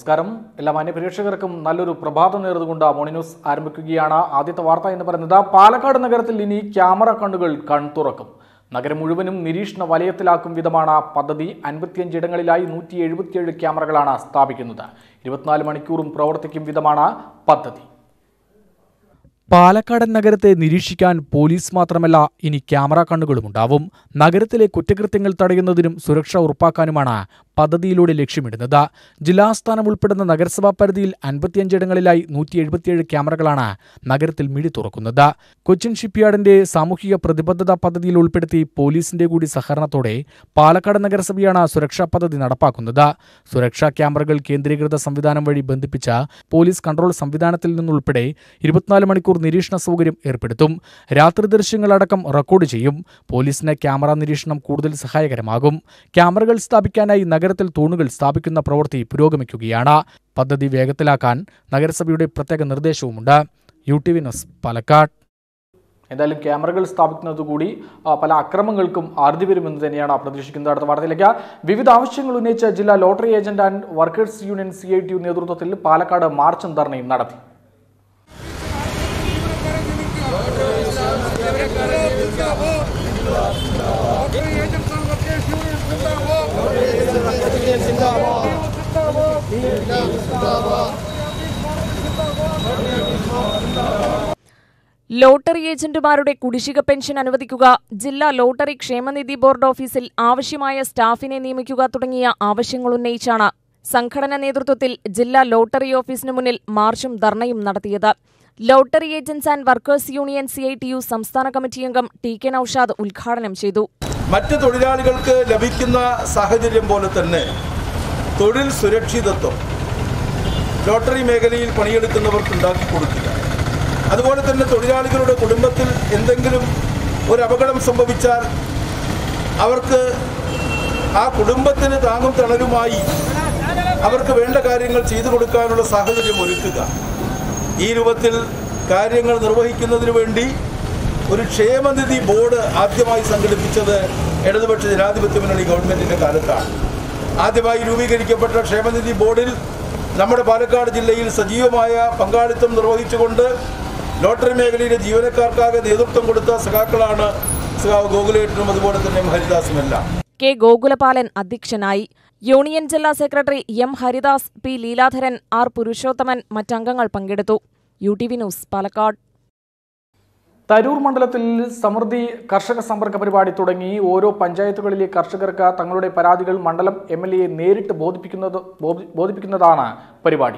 നമസ്കാരം എല്ലാ മാന്യപ്രേക്ഷകർക്കും നല്ലൊരു പ്രഭാതം നേർന്നുകൊണ്ട് മോർണിംഗ് ന്യൂസ് ആരംഭിക്കുകയാണ് ആദ്യത്തെ വാർത്ത എന്ന് പറയുന്നത് പാലക്കാട് നഗരത്തിൽ ഇനി ക്യാമറ കണ്ണുകൾ കൺതുറക്കും നഗരം മുഴുവനും നിരീക്ഷണ വലയത്തിലാക്കും വിധമാണ് പദ്ധതി അൻപത്തിയഞ്ച് ഇടങ്ങളിലായി നൂറ്റി എഴുപത്തിയേഴ് ക്യാമറകളാണ് സ്ഥാപിക്കുന്നത് ഇരുപത്തിനാല് മണിക്കൂറും പ്രവർത്തിക്കും വിധമാണ് പദ്ധതി പാലക്കാടൻ നഗരത്തെ നിരീക്ഷിക്കാൻ പോലീസ് മാത്രമല്ല ഇനി ക്യാമറ കണ്ണുകളും ഉണ്ടാവും നഗരത്തിലെ കുറ്റകൃത്യങ്ങൾ തടയുന്നതിനും സുരക്ഷ ഉറപ്പാക്കാനുമാണ് പദ്ധതിയിലൂടെ ലക്ഷ്യമിടുന്നത് ജില്ലാസ്ഥാനം ഉൾപ്പെടുന്ന നഗരസഭാ പരിധിയിൽ അൻപത്തിയഞ്ചിടങ്ങളിലായി നൂറ്റി എഴുപത്തിയേഴ് ക്യാമറകളാണ് നഗരത്തിൽ മിഴി തുറക്കുന്നത് കൊച്ചിൻ ഷിപ്പ്യാർഡിന്റെ സാമൂഹിക പ്രതിബദ്ധത പദ്ധതിയിൽ ഉൾപ്പെടുത്തി പോലീസിന്റെ കൂടി സഹകരണത്തോടെ പാലക്കാട് നഗരസഭയാണ് സുരക്ഷാ പദ്ധതി നടപ്പാക്കുന്നത് സുരക്ഷാ ക്യാമറകൾ കേന്ദ്രീകൃത സംവിധാനം വഴി ബന്ധിപ്പിച്ച പോലീസ് കൺട്രോൾ സംവിധാനത്തിൽ നിന്നുൾപ്പെടെ ഇരുപത്തിനാല് മണിക്കൂർ നിരീക്ഷണ സൗകര്യം ഏർപ്പെടുത്തും രാത്രി ദൃശ്യങ്ങളടക്കം റെക്കോർഡ് ചെയ്യും പോലീസിന് ക്യാമറ നിരീക്ഷണം കൂടുതൽ സഹായകരമാകും ക്യാമറകൾ സ്ഥാപിക്കാനായി നഗരത്തിൽ തൂണുകൾ സ്ഥാപിക്കുന്ന പ്രവൃത്തി പുരോഗമിക്കുകയാണ് പദ്ധതി വേഗത്തിലാക്കാൻ നഗരസഭയുടെ പ്രത്യേക നിർദ്ദേശവുമുണ്ട് U T V news Palakkad എന്തായാലും ക്യാമറകൾ സ്ഥാപിക്കുന്നതുകൂടി ആ, പല അക്രമങ്ങൾക്കും അറുതി വരുമെന്ന് തന്നെയാണ് പ്രതീക്ഷിക്കുന്നത് അടുത്ത വാർത്തയിലേക്ക് വിവിധ ആവശ്യങ്ങൾ ഉന്നയിച്ച ജില്ലാ lottery agent and workers union C I T U നേതൃത്വത്തിൽ പാലക്കാട് മാർച്ചും ധർണയും നടത്തി ലോട്ടറി ഏജന്റുമാരുടെ കുടിശ്ശിക പെൻഷൻ അനുവദിക്കുക ജില്ലാ ലോട്ടറി ക്ഷേമനിധി ബോർഡ് ഓഫീസിൽ ആവശ്യമായ സ്റ്റാഫിനെ നിയമിക്കുക തുടങ്ങിയ ആവശ്യങ്ങൾ ഉന്നയിച്ചാണ് സംഘടന നേതൃത്വത്തിൽ ജില്ലാ ലോട്ടറി ഓഫീസിന് മുന്നിൽ മാർച്ചും ധർണയും നടത്തിയത് lottery agents and workers union C I T U സംസ്ഥാന കമ്മിറ്റി അംഗം ടി കെ നൌഷാദ് ഉദ്ഘാടനം ചെയ്തു മറ്റ് തൊഴിലാളികൾക്ക് ലഭിക്കുന്ന സാഹചര്യം പോലെ തന്നെ തൊഴിൽ സുരക്ഷിതത്വം ലോട്ടറി മേഖലയിൽ പണിയെടുക്കുന്നവർക്ക് ഉണ്ടാക്കി കൊടുക്കുക അതുപോലെ തന്നെ തൊഴിലാളികളുടെ കുടുംബത്തിൽ എന്തെങ്കിലും ഒരു അപകടം സംഭവിച്ചാൽ അവർക്ക് ആ കുടുംബത്തിന് താങ്ങും തണലുമായി അവർക്ക് വേണ്ട കാര്യങ്ങൾ ചെയ്തു കൊടുക്കാനുള്ള സാഹചര്യം ഒരുക്കുക ഈ രൂപത്തിൽ കാര്യങ്ങൾ നിർവഹിക്കുന്നതിന് വേണ്ടി ഒരു ക്ഷേമനിധി ബോർഡ് ആദ്യമായി സംഘടിപ്പിച്ചത് ഇടതുപക്ഷ ജനാധിപത്യ മുന്നണി ഗവൺമെന്റിന്റെ കാലത്താണ് ആദ്യമായി രൂപീകരിക്കപ്പെട്ട ക്ഷേമനിധി ബോർഡിൽ നമ്മുടെ പാലക്കാട് ജില്ലയിൽ സജീവമായ പങ്കാളിത്തം നിർവഹിച്ചുകൊണ്ട് ലോട്ടറി മേഖലയിലെ ജീവനക്കാർക്കാകെ നേതൃത്വം കൊടുത്ത സഖാക്കളാണ് സഖാവ് ഗോകുലേട്ടനും അതുപോലെ തന്നെ എം ഹരിദാസുമെല്ലാം കെ ഗോകുലപാലൻ അധ്യക്ഷനായി യൂണിയൻ ജില്ലാ secretary M Haridas P Leeladharan R Purushothaman മറ്റംഗങ്ങൾ പങ്കെടുത്തു U T V news Palakkad Tarur മണ്ഡലത്തിൽ സമൃദ്ധി കർഷക സമ്പർക്ക പരിപാടി തുടങ്ങി ഓരോ പഞ്ചായത്തുകളിലെ കർഷകർക്ക് തങ്ങളുടെ പരാതികൾ മണ്ഡലം എം എൽ എയെ നേരിട്ട് ബോധിപ്പിക്കുന്നത് ബോധി- ബോധിപ്പിക്കുന്നതാണ് പരിപാടി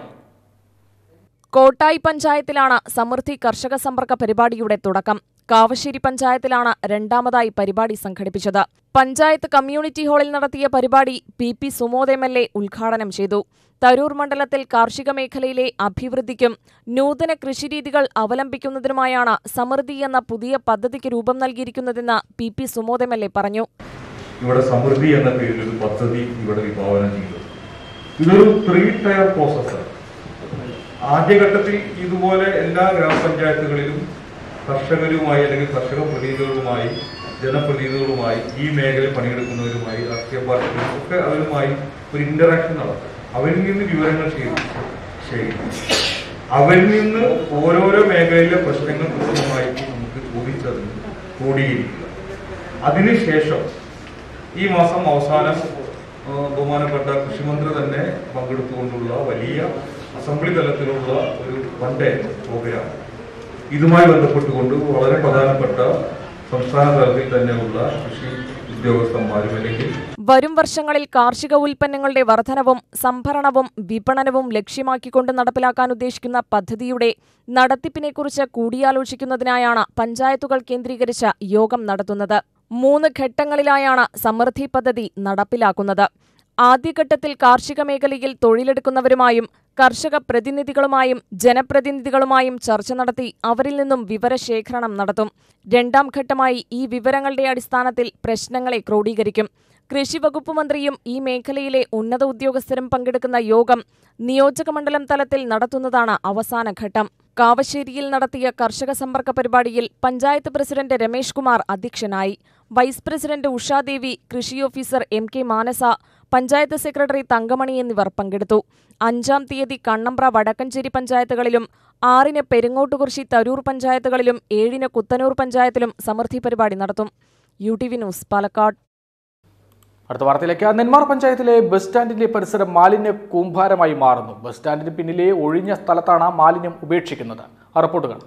കോട്ടായി പഞ്ചായത്തിലാണ് സമൃദ്ധി കർഷക സമ്പർക്ക പരിപാടിയുടെ തുടക്കം കാവശ്ശേരി പഞ്ചായത്തിലാണ് രണ്ടാമതായി പരിപാടി സംഘടിപ്പിച്ചത് പഞ്ചായത്ത് കമ്മ്യൂണിറ്റി ഹാളിൽ നടത്തിയ പരിപാടി P P Sumod M L A ഉദ്ഘാടനം ചെയ്തു തരൂർ മണ്ഡലത്തിൽ കാർഷിക മേഖലയിലെ അഭിവൃദ്ധിക്കും നൂതന കൃഷിരീതികൾ അവലംബിക്കുന്നതിനുമായാണ് സമൃദ്ധി എന്ന പുതിയ പദ്ധതിക്ക് രൂപം നൽകിയിരിക്കുന്നതെന്ന് P P Sumod M L A പറഞ്ഞു ഇവിടെ സമൃദ്ധി എന്ന പേരിൽ ഒരു പദ്ധതി ഇവിടെ വിഭാവനം ചെയ്തു ഇതൊരു ത്രീ ടയർ പ്രോസസ്സാണ് ആദ്യഘട്ടത്തിൽ ഇതുപോലെ എല്ലാ ഗ്രാമപഞ്ചായത്തുകളിലും കർഷകരുമായി അല്ലെങ്കിൽ കർഷക പ്രതിനിധികളുമായി ജനപ്രതിനിധികളുമായി ഈ മേഖലയിൽ പണിയെടുക്കുന്നവരുമായി രാഷ്ട്രീയ പാർട്ടികളും ഒക്കെ അവരുമായി ഒരു ഇന്ററാക്ഷൻ നടത്തും അവരിൽ നിന്ന് വിവരങ്ങൾ ശേഖരിച്ചു ശേഖരിക്കും അവരിൽ നിന്ന് ഓരോരോ മേഖലയിലെ പ്രശ്നങ്ങൾ കൃത്യമായിട്ട് നമുക്ക് ചോദിച്ചറിഞ്ഞ് ക്രോഡീകരിക്കുക അതിനുശേഷം ഈ മാസം അവസാനം ആ, ബഹുമാനപ്പെട്ട കൃഷിമന്ത്രി തന്നെ പങ്കെടുത്തുകൊണ്ടുള്ള വലിയ അസംബ്ലി തലത്തിലുള്ള ഒരു വൺ ഡേ പ്രോഗ്രാം ഇതുമായി ബന്ധപ്പെട്ടുകൊണ്ട് വളരെ പ്രധാനപ്പെട്ട സംസ്ഥാന തലത്തിൽ തന്നെയുള്ള കൃഷി ഉദ്യോഗസ്ഥന്മാരും അല്ലെങ്കിൽ വരും വർഷങ്ങളിൽ കാർഷിക ഉൽപ്പന്നങ്ങളുടെ വർധനവും സംഭരണവും വിപണനവും ലക്ഷ്യമാക്കിക്കൊണ്ട് നടപ്പിലാക്കാൻ ഉദ്ദേശിക്കുന്ന പദ്ധതിയുടെ നടത്തിപ്പിനെക്കുറിച്ച് കൂടിയാലോചിക്കുന്നതിനായാണ് പഞ്ചായത്തുകൾ കേന്ദ്രീകരിച്ച യോഗം നടത്തുന്നത് മൂന്ന് ഘട്ടങ്ങളിലായാണ് സമൃദ്ധി പദ്ധതി നടപ്പിലാക്കുന്നത് ആദ്യഘട്ടത്തിൽ കാർഷിക മേഖലയിൽ തൊഴിലെടുക്കുന്നവരുമായും കർഷക പ്രതിനിധികളുമായും ജനപ്രതിനിധികളുമായും ചർച്ച നടത്തി അവരിൽ നിന്നും വിവരശേഖരണം നടത്തും രണ്ടാം ഘട്ടമായി ഈ വിവരങ്ങളുടെ അടിസ്ഥാനത്തിൽ പ്രശ്നങ്ങളെ ക്രോഡീകരിക്കും കൃഷി വകുപ്പ് മന്ത്രിയും ഈ മേഖലയിലെ ഉന്നത ഉദ്യോഗസ്ഥരും പങ്കെടുക്കുന്ന യോഗം നിയോജകമണ്ഡലം തലത്തിൽ നടത്തുന്നതാണ് അവസാന ഘട്ടം കാവശ്ശേരിയിൽ നടത്തിയ കർഷക സമ്പർക്ക പരിപാടിയിൽ പഞ്ചായത്ത് പ്രസിഡന്റ് രമേഷ് കുമാർ അധ്യക്ഷനായി വൈസ് പ്രസിഡന്റ് ഉഷാദേവി കൃഷി officer M K Manasa panchayat secretary Thankamani എന്നിവർ പങ്കെടുത്തു അഞ്ചാം തീയതി കണ്ണമ്പ്ര വടക്കഞ്ചേരി പഞ്ചായത്തുകളിലും ആറിന് പെരിങ്ങോട്ടുകുറിശി തരൂർ പഞ്ചായത്തുകളിലും ഏഴിന് കുത്തനൂർ പഞ്ചായത്തിലും സമൃദ്ധി പരിപാടി നടത്തും U T V news Palakkad അടുത്ത വാർത്തയിലേക്ക് നെന്മാർ പഞ്ചായത്തിലെ ബസ് സ്റ്റാൻഡിന്റെ പരിസരം മാലിന്യ കൂമ്പാരമായി മാറുന്നു ബസ് സ്റ്റാൻഡിന് പിന്നിലെ ഒഴിഞ്ഞ സ്ഥലത്താണ് മാലിന്യം ഉപേക്ഷിക്കുന്നത് ആ റിപ്പോർട്ട് കാണാം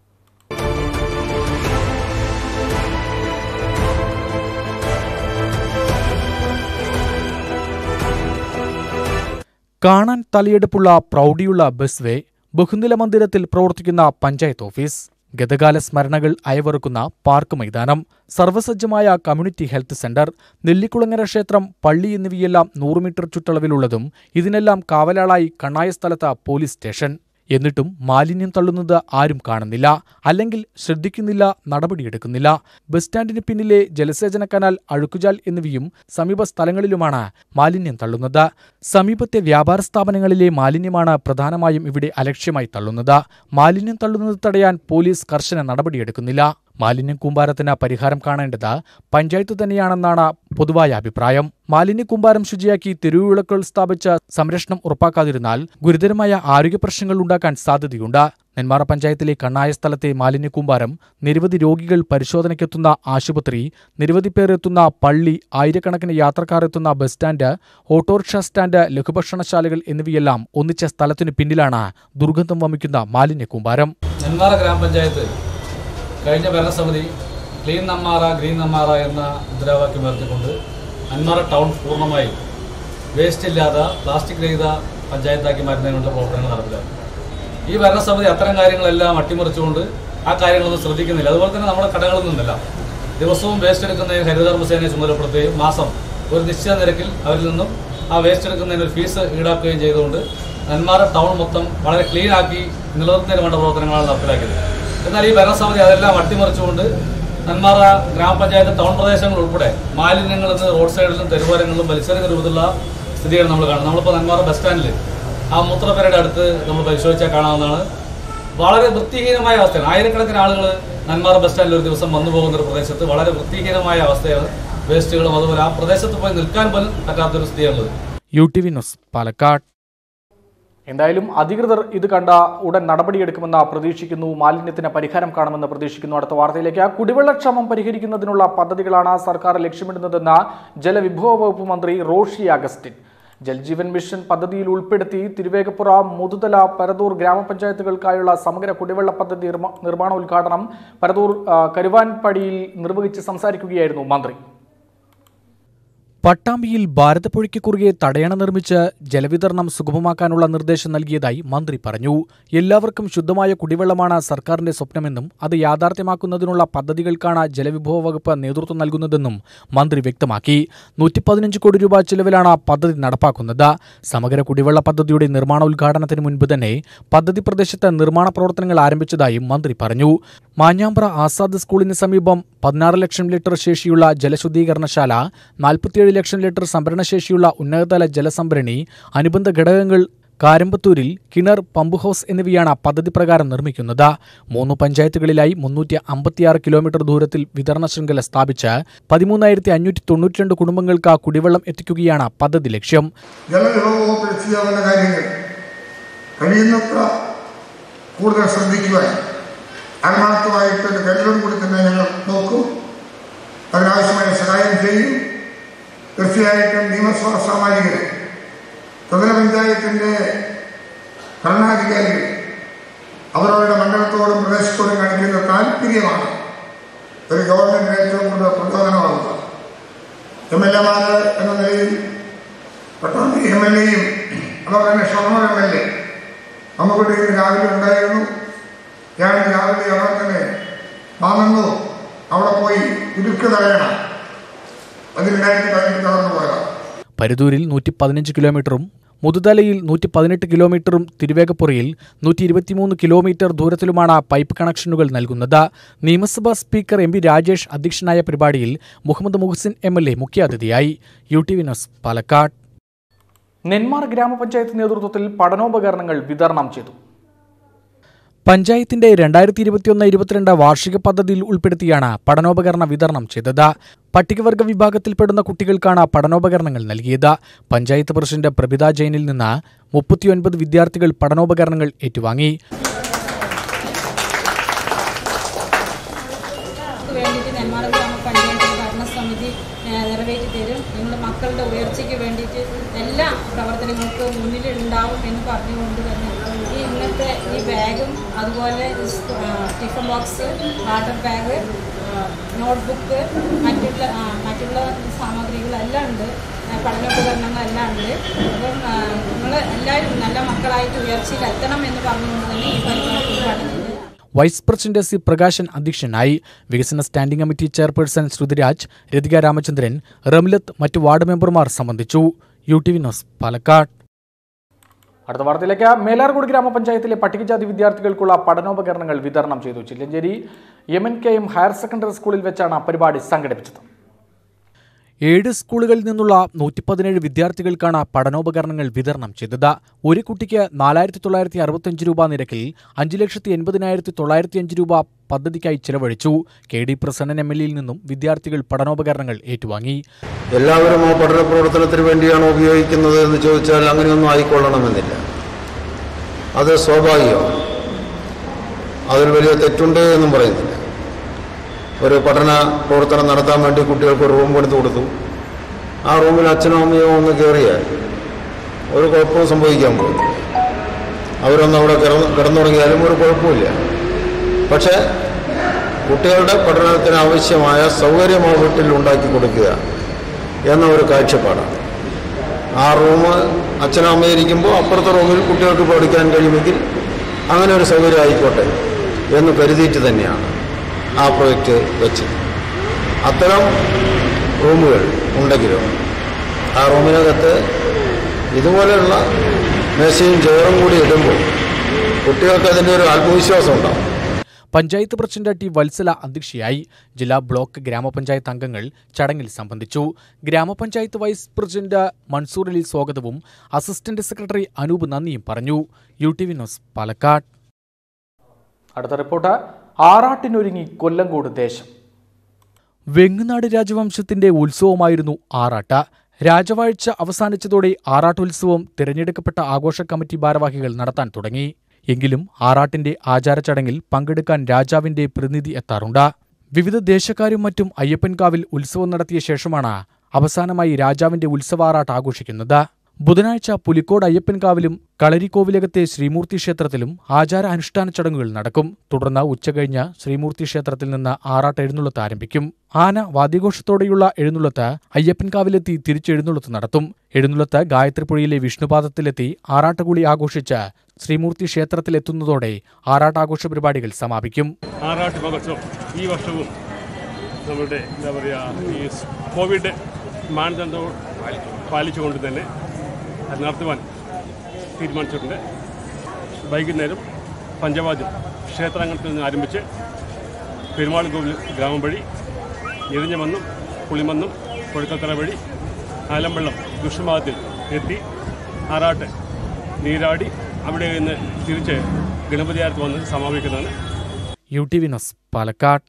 കാണാൻ തലയെടുപ്പുള്ള പ്രൗഢിയുള്ള ബസ് വേ ബഹുനില മന്ദിരത്തിൽ പ്രവർത്തിക്കുന്ന പഞ്ചായത്ത് ഓഫീസ് ഗതകാല സ്മരണകൾ അയവറുക്കുന്ന പാർക്ക് മൈതാനം സർവസജ്ജമായ കമ്മ്യൂണിറ്റി ഹെൽത്ത് സെന്റർ നെല്ലിക്കുളങ്ങര ക്ഷേത്രം പള്ളി എന്നിവയെല്ലാം നൂറ് മീറ്റർ ചുറ്റളവിലുള്ളതും ഇതിനെല്ലാം കാവലാളായി കണ്ണായ സ്ഥലത്ത് പോലീസ് സ്റ്റേഷൻ എന്നിട്ടും മാലിന്യം തള്ളുന്നത് ആരും കാണുന്നില്ല അല്ലെങ്കിൽ ശ്രദ്ധിക്കുന്നില്ല നടപടിയെടുക്കുന്നില്ല ബസ് സ്റ്റാൻഡിന് പിന്നിലെ ജലസേചന കനാൽ അഴുക്കുചാൽ എന്നിവയും സമീപ സ്ഥലങ്ങളിലുമാണ് മാലിന്യം തള്ളുന്നത് സമീപത്തെ വ്യാപാര സ്ഥാപനങ്ങളിലെ മാലിന്യമാണ് പ്രധാനമായും ഇവിടെ അലക്ഷ്യമായി തള്ളുന്നത് മാലിന്യം തള്ളുന്നത് തടയാൻ പോലീസ് കർശന നടപടിയെടുക്കുന്നില്ല മാലിന്യ കൂമ്പാരത്തിന് പരിഹാരം കാണേണ്ടത് പഞ്ചായത്ത് തന്നെയാണെന്നാണ് പൊതുവായ അഭിപ്രായം മാലിന്യ കൂമ്പാരം ശുചിയാക്കി തെരുവുവിളക്കുകൾ സ്ഥാപിച്ച് സംരക്ഷണം ഉറപ്പാക്കാതിരുന്നാൽ ഗുരുതരമായ ആരോഗ്യ പ്രശ്നങ്ങൾ ഉണ്ടാക്കാൻ സാധ്യതയുണ്ട് നെന്മാറ പഞ്ചായത്തിലെ കണ്ണായ സ്ഥലത്തെ മാലിന്യ കൂമ്പാരം നിരവധി രോഗികൾ പരിശോധനയ്ക്കെത്തുന്ന ആശുപത്രി നിരവധി പേർ എത്തുന്ന പള്ളി ആയിരക്കണക്കിന് യാത്രക്കാർ എത്തുന്ന ബസ് സ്റ്റാൻഡ് ഓട്ടോറിക്ഷ സ്റ്റാൻഡ് ലഘുഭക്ഷണശാലകൾ എന്നിവയെല്ലാം ഒന്നിച്ച സ്ഥലത്തിനു പിന്നിലാണ് ദുർഗന്ധം വമിക്കുന്ന മാലിന്യ കൂമ്പാരം നെന്മാറ ഗ്രാമപഞ്ചായത്ത് കഴിഞ്ഞ ഭരണസമിതി ക്ലീൻ നമ്മാറ ഗ്രീൻ നമ്മാറ എന്ന മുദ്രാവാക്യം ഉയർത്തിക്കൊണ്ട് നെന്മാറ ടൗൺ പൂർണ്ണമായും വേസ്റ്റ് ഇല്ലാത്ത പ്ലാസ്റ്റിക് രഹിത പഞ്ചായത്താക്കി മാറ്റുന്നതിനുള്ള പ്രവർത്തനങ്ങൾ നടപ്പിലാക്കി ഈ ഭരണസമിതി അത്തരം കാര്യങ്ങളെല്ലാം അട്ടിമറിച്ചുകൊണ്ട് ആ കാര്യങ്ങളൊന്നും ശ്രദ്ധിക്കുന്നില്ല അതുപോലെ തന്നെ നമ്മുടെ കടകളിൽ നിന്നല്ല ദിവസവും വേസ്റ്റ് എടുക്കുന്നതിന് ഹരിതകർമ്മസേനയെ ചുമതലപ്പെടുത്തുകയും മാസം ഒരു നിശ്ചിത നിരക്കിൽ അവരിൽ നിന്നും ആ വേസ്റ്റ് എടുക്കുന്നതിന് ഒരു ഫീസ് ഈടാക്കുകയും ചെയ്തുകൊണ്ട് നെന്മാറ ടൗൺ മൊത്തം വളരെ ക്ലീൻ ആക്കി നിലനിർത്തുന്നതിന് വേണ്ട പ്രവർത്തനങ്ങളാണ് നടപ്പിലാക്കിയത് എന്നാൽ ഈ ഭരണസമിതി അതെല്ലാം അട്ടിമറിച്ചുകൊണ്ട് നെന്മാറ ഗ്രാമപഞ്ചായത്ത് ടൗൺ പ്രദേശങ്ങൾ ഉൾപ്പെടെ മാലിന്യങ്ങൾ ഇന്ന് റോഡ് സൈഡിലും തെരുവോരങ്ങളിലും വലിച്ചെറിയുന്ന രൂപത്തിലുള്ള സ്ഥിതിയാണ് നമ്മൾ കാണുന്നത് നമ്മളിപ്പോൾ നെന്മാറ ബസ് സ്റ്റാൻഡിൽ ആ മൂത്രപ്പേരയുടെ അടുത്ത് നമ്മൾ പരിശോധിച്ചാൽ കാണാവുന്നതാണ് വളരെ വൃത്തിഹീനമായ അവസ്ഥയാണ് ആയിരക്കണക്കിന് ആളുകൾ നെന്മാറ ബസ് സ്റ്റാൻഡിൽ ഒരു ദിവസം വന്നു പോകുന്ന ഒരു പ്രദേശത്ത് വളരെ വൃത്തിഹീനമായ അവസ്ഥയാണ് വേസ്റ്റുകളും അതുപോലെ ആ പ്രദേശത്ത് പോയി നിൽക്കാൻ പോലും പറ്റാത്തൊരു സ്ഥിതിയാണുള്ളത് U T V news Palakkad എന്തായാലും അധികൃതർ ഇത് കണ്ട ഉടൻ നടപടിയെടുക്കുമെന്ന് പ്രതീക്ഷിക്കുന്നു മാലിന്യത്തിന് പരിഹാരം കാണുമെന്ന് പ്രതീക്ഷിക്കുന്നു അടുത്ത വാർത്തയിലേക്ക് കുടിവെള്ളക്ഷാമം പരിഹരിക്കുന്നതിനുള്ള പദ്ധതികളാണ് സർക്കാർ ലക്ഷ്യമിടുന്നതെന്ന് ജലവിഭവ വകുപ്പ് മന്ത്രി റോഷി അഗസ്റ്റിൻ ജൽജീവൻ മിഷൻ പദ്ധതിയിൽ ഉൾപ്പെടുത്തി തിരുവേഗപ്പുറ മുതുതല പരതൂർ ഗ്രാമപഞ്ചായത്തുകൾക്കായുള്ള സമഗ്ര കുടിവെള്ള പദ്ധതി നിർമ്മ- നിർമ്മാണ ഉദ്ഘാടനം പരതൂർ ആ, കരുവാൻപടിയിൽ നിർവഹിച്ച് സംസാരിക്കുകയായിരുന്നു മന്ത്രി പട്ടാമ്പിയിൽ ഭാരതപ്പുഴയ്ക്ക് കുറുകെ തടയണ നിർമ്മിച്ച് ജലവിതരണം സുഗമമാക്കാനുള്ള നിർദ്ദേശം നൽകിയതായി മന്ത്രി പറഞ്ഞു എല്ലാവർക്കും ശുദ്ധമായ കുടിവെള്ളമാണ് സർക്കാരിന്റെ സ്വപ്നമെന്നും അത് യാഥാർത്ഥ്യമാക്കുന്നതിനുള്ള പദ്ധതികൾക്കാണ് ജലവിഭവ വകുപ്പ് നേതൃത്വം നൽകുന്നതെന്നും മന്ത്രി വ്യക്തമാക്കി നൂറ്റി പതിനഞ്ച് കോടി രൂപ ചിലവിലാണ് പദ്ധതി നടപ്പാക്കുന്നത് സമഗ്ര കുടിവെള്ള പദ്ധതിയുടെ നിർമ്മാണ ഉദ്ഘാടനത്തിന് മുൻപ് തന്നെ പദ്ധതി പ്രദേശത്ത് നിർമ്മാണ പ്രവർത്തനങ്ങൾ ആരംഭിച്ചതായും മന്ത്രി പറഞ്ഞു മാഞ്ഞാമ്പ്ര ആസാദ് സ്കൂളിന് സമീപം പതിനാറ് ലക്ഷം ലിറ്റർ ശേഷിയുള്ള ജലശുദ്ധീകരണശാല നാൽപ്പത്തിയേഴ് ലക്ഷം ലിറ്റർ സംഭരണശേഷിയുള്ള ഉന്നതതല ജലസംഭരണി അനുബന്ധ ഘടകങ്ങൾ കാരമ്പത്തൂരിൽ കിണർ പമ്പ് ഹൗസ് എന്നിവയാണ് പദ്ധതി പ്രകാരം നിർമ്മിക്കുന്നത് മൂന്ന് പഞ്ചായത്തുകളിലായി മുന്നൂറ്റി അമ്പത്തിയാറ് കിലോമീറ്റർ ദൂരത്തിൽ വിതരണ ശൃംഖല സ്ഥാപിച്ച് പതിമൂന്നായിരത്തി അഞ്ഞൂറ്റി തൊണ്ണൂറ്റിരണ്ട് കുടുംബങ്ങൾക്ക് കുടിവെള്ളം എത്തിക്കുകയാണ് പദ്ധതി ലക്ഷ്യം ജലവിഭവത്തിൽ ചെയ്യാവുന്ന കാര്യങ്ങൾ കഴിയുന്നത്ര കൂടുതൽ ശ്രദ്ധിക്കുവാൻ ആത്മാർത്ഥമായിട്ട് ഒരു കരുതലും കൂടി തന്നെ ഞങ്ങൾ നോക്കും അതിനാവശ്യമായ സഹായം ചെയ്യും തീർച്ചയായിട്ടും നിയമസഭാ സാമാജികർ ത്രിതല പഞ്ചായത്തിൻ്റെ ഭരണാധികാരികൾ അവരവരുടെ മണ്ഡലത്തോടും പ്രദേശത്തോടും കാണിക്കുന്ന താല്പര്യമാണ് ഒരു ഗവൺമെന്റിന് ഏറ്റവും കൂടുതൽ പ്രചോദനമാകുക എം എൽ എമാർ എന്ന നിലയിൽ പട്ടാമ്പി എം എൽ എയും അതുപോലെ തന്നെ ഷൊർണൂർ എം എൽ എ നമുക്കിവിടെ ഇന്ന് രാവിലെ ഉണ്ടായിരുന്നു ഞാൻ ഇന്ന് രാവിലെ അവിടെ തന്നെ വാങ്ങുന്നു അവിടെ പോയി ഇടുക്ക് തടയണം അത് രണ്ടായിരത്തി പതിനെട്ട് കടന്നു പോയതാണ് പരുതൂരിൽ നൂറ്റി പതിനഞ്ച് കിലോമീറ്ററും മുതുതലയിൽ നൂറ്റി പതിനെട്ട് കിലോമീറ്ററും തിരുവേഗപ്പുറയിൽ നൂറ്റി ഇരുപത്തിമൂന്ന് കിലോമീറ്റർ ദൂരത്തിലുമാണ് പൈപ്പ് കണക്ഷനുകൾ നൽകുന്നത് നിയമസഭാ സ്പീക്കർ എം പി രാജേഷ് അധ്യക്ഷനായ പരിപാടിയിൽ Muhammad Muhsin M L A മുഖ്യാതിഥിയായി U T V news Palakkad Nenmara ഗ്രാമപഞ്ചായത്ത് നേതൃത്വത്തിൽ പഠനോപകരണങ്ങൾ വിതരണം ചെയ്തു പഞ്ചായത്തിന്റെ രണ്ടായിരത്തി ഇരുപത്തിയൊന്ന് ഇരുപത്തിരണ്ട് വാർഷിക പദ്ധതിയിൽ ഉൾപ്പെടുത്തിയാണ് പഠനോപകരണ വിതരണം ചെയ്തത് പട്ടികവർഗ വിഭാഗത്തിൽപ്പെടുന്ന കുട്ടികൾക്കാണ് പഠനോപകരണങ്ങൾ നൽകിയത് പഞ്ചായത്ത് പ്രസിഡന്റ് പ്രഭിത ജെയിനിൽ നിന്ന് മുപ്പത്തിയൊൻപത് വിദ്യാർത്ഥികൾ പഠനോപകരണങ്ങൾ ഏറ്റുവാങ്ങി നമുക്ക് വേണ്ടിയിട്ട് നെന്മാറ ഗ്രാമപഞ്ചായത്ത് ഭരണസമിതി ഏഹ്, നിറവേറ്റി തരും നിങ്ങളുടെ മക്കളുടെ ഉയർച്ചയ്ക്ക് വേണ്ടിയിട്ട് എല്ലാ പ്രവർത്തനങ്ങൾക്ക് മുന്നിലുണ്ടാവും എന്ന് പറഞ്ഞുകൊണ്ട് തന്നെ ഈ ഇന്നത്തെ ഈ ബാഗും അതുപോലെ ഈ സ്- ആ, tiffin box water bag notebook മറ്റുള്ള ആ, മറ്റുള്ള സാമഗ്രികളെല്ലാം ഉണ്ട് ആ, പഠനോപകരണങ്ങളെല്ലാം ഉണ്ട് അപ്പം നിങ്ങൾ എല്ലാവരും നല്ല മക്കളായിട്ട് ഉയർച്ചയിൽ എത്തണം എന്ന് പറഞ്ഞുകൊണ്ട് തന്നെ ഈ പരിപാടി ഉദ്ഘാടനം ചെയ്തത് വൈസ് പ്രസിഡന്റ് സി പ്രകാശൻ അധ്യക്ഷനായി വികസന standing committee chairperson Sruthiraj Rathika Ramachandran Ramlath മറ്റു വാർഡ് മെമ്പർമാർ സംബന്ധിച്ചു U T V news Palakkad അടുത്ത വാർത്തയിലേക്ക് മേലാർകോട് ഗ്രാമപഞ്ചായത്തിലെ പട്ടികജാതി വിദ്യാർത്ഥികൾക്കുള്ള പഠനോപകരണങ്ങൾ വിതരണം ചെയ്തു Chillancheri M N K M higher secondary സ്കൂളിൽ വെച്ചാണ് പരിപാടി സംഘടിപ്പിച്ചത് ഏഴ് സ്കൂളുകളിൽ നിന്നുള്ള നൂറ്റി പതിനേഴ് വിദ്യാർത്ഥികൾക്കാണ് പഠനോപകരണങ്ങൾ വിതരണം ചെയ്തത് ഒരു കുട്ടിക്ക് നാലായിരത്തി തൊള്ളായിരത്തി അറുപത്തഞ്ച് രൂപ നിരക്കിൽ അഞ്ച് ലക്ഷത്തി എൺപതിനായിരത്തി തൊള്ളായിരത്തി അഞ്ച് രൂപ പദ്ധതിക്കായി ചിലവഴിച്ചു K D Prasannan M L എയിൽ നിന്നും വിദ്യാർത്ഥികൾ പഠനോപകരണങ്ങൾ ഏറ്റുവാങ്ങി എല്ലാവരും ആ പഠന പ്രവർത്തനത്തിന് വേണ്ടിയാണ് ഉപയോഗിക്കുന്നത് എന്ന് ചോദിച്ചാൽ അങ്ങനെയൊന്നും ആയിക്കൊള്ളണമെന്നില്ല അത് സ്വാഭാവികമാണ് അതിൽ വലിയ തെറ്റുണ്ട് എന്നും പറയുന്നില്ല ഒരു പഠന പ്രവർത്തനം നടത്താൻ വേണ്ടി കുട്ടികൾക്ക് ഒരു റൂം എടുത്തു കൊടുത്തു ആ റൂമിൽ അച്ഛനോ അമ്മയോ ഒന്ന് കയറിയാൽ ഒരു കുഴപ്പവും സംഭവിക്കാൻ പോകുന്നു അവരൊന്ന് അവിടെ കിടന്നു കിടന്നുറങ്ങിയാലും ഒരു കുഴപ്പമില്ല പക്ഷേ കുട്ടികളുടെ പഠനത്തിന് ആവശ്യമായ സൗകര്യം ആ വീട്ടിൽ ഉണ്ടാക്കി കൊടുക്കുക എന്ന ഒരു കാഴ്ചപ്പാടാണ് ആ റൂം അച്ഛനും അമ്മയും ഇരിക്കുമ്പോൾ അപ്പുറത്തെ റൂമിൽ കുട്ടികൾക്ക് പഠിക്കാൻ കഴിയുമെങ്കിൽ അങ്ങനെ ഒരു സൗകര്യം ആയിക്കോട്ടെ എന്ന് കരുതിയിട്ട് തന്നെയാണ് ആ പ്രൊജക്റ്റ് വെച്ചത് അത്തരം റൂമുകൾ ഉണ്ടെങ്കിലും ആ റൂമിനകത്ത് ഇതുപോലെയുള്ള മേശയും ചെയറും കൂടി ഇടുമ്പോൾ കുട്ടികൾക്ക് അതിൻ്റെ ഒരു ആത്മവിശ്വാസം ഉണ്ടാവും പഞ്ചായത്ത് പ്രസിഡന്റ് ടി വത്സല അധ്യക്ഷയായി ജില്ലാ ബ്ലോക്ക് ഗ്രാമപഞ്ചായത്ത് അംഗങ്ങൾ ചടങ്ങിൽ സംബന്ധിച്ചു ഗ്രാമപഞ്ചായത്ത് വൈസ് പ്രസിഡന്റ് മൻസൂർ അലി സ്വാഗതവും അസിസ്റ്റന്റ് സെക്രട്ടറി അനൂപ് നന്ദിയും പറഞ്ഞു U T V news Palakkad അടുത്ത റിപ്പോർട്ട് ആറാട്ടിനൊരുങ്ങി കൊല്ലങ്കോട് ദേശം വെങ്ങനാട് രാജവംശത്തിന്റെ ഉത്സവമായിരുന്നു ആറാട്ട് രാജവാഴ്ച അവസാനിച്ചതോടെ ആറാട്ടുത്സവം തിരഞ്ഞെടുക്കപ്പെട്ട ആഘോഷ കമ്മിറ്റി ഭാരവാഹികൾ നടത്താൻ തുടങ്ങി എങ്കിലും ആറാട്ടിന്റെ ആചാരച്ചടങ്ങിൽ പങ്കെടുക്കാൻ രാജാവിന്റെ പ്രതിനിധി എത്താറുണ്ട് വിവിധ ദേശക്കാരും മറ്റും അയ്യപ്പൻകാവിൽ ഉത്സവം നടത്തിയ ശേഷമാണ് അവസാനമായി രാജാവിന്റെ ഉത്സവാറാട്ട് ആഘോഷിക്കുന്നത് ബുധനാഴ്ച പുലിക്കോട് അയ്യപ്പൻകാവിലും കളരിക്കോവിലകത്തെ ശ്രീമൂർത്തി ക്ഷേത്രത്തിലും ആചാര അനുഷ്ഠാന ചടങ്ങുകൾ നടക്കും തുടർന്ന് ഉച്ചകഴിഞ്ഞ് ശ്രീമൂർത്തി ക്ഷേത്രത്തിൽ നിന്ന് ആറാട്ട് എഴുന്നള്ളത്ത് ആരംഭിക്കും ആന വാദ്യഘോഷത്തോടെയുള്ള എഴുന്നള്ളത്ത് അയ്യപ്പൻകാവിലെത്തി തിരിച്ചെഴുന്നള്ളത്ത് നടത്തും എഴുന്നള്ളത്ത് ഗായത്രിപ്പുഴയിലെ വിഷ്ണുപാദത്തിലെത്തി ആറാട്ടുകുളി ആഘോഷിച്ച് ശ്രീമൂർത്തി ക്ഷേത്രത്തിലെത്തുന്നതോടെ ആറാട്ടാഘോഷ പരിപാടികൾ സമാപിക്കും ആറാട്ട് മഹോത്സവം ഈ വർഷവും നമ്മുടെ എന്താ പറയുക ഈ സ് കോവിഡ് മാനദണ്ഡം പാലിച്ചുകൊണ്ട് തന്നെ അത് നടത്തുവാൻ തീരുമാനിച്ചിട്ടുണ്ട് വൈകുന്നേരം പഞ്ചവാദ്യം ക്ഷേത്രാങ്കണത്തിൽ നിന്ന് ആരംഭിച്ച് പെരുമാൾ കോവിൽ ഗ്രാമം വഴി ഇരിഞ്ഞമന്നും പുളിമന്നും കൊഴുക്കത്തറ വഴി ആലമ്പള്ളം ദുഷ്മാദത്തിൽ എത്തി ആറാട്ട് നീരാടി അവിടെ നിന്ന് തിരിച്ച് ഗണപതിയാരത്ത് വന്ന് സമാപിക്കുന്നതാണ് U T V news Palakkad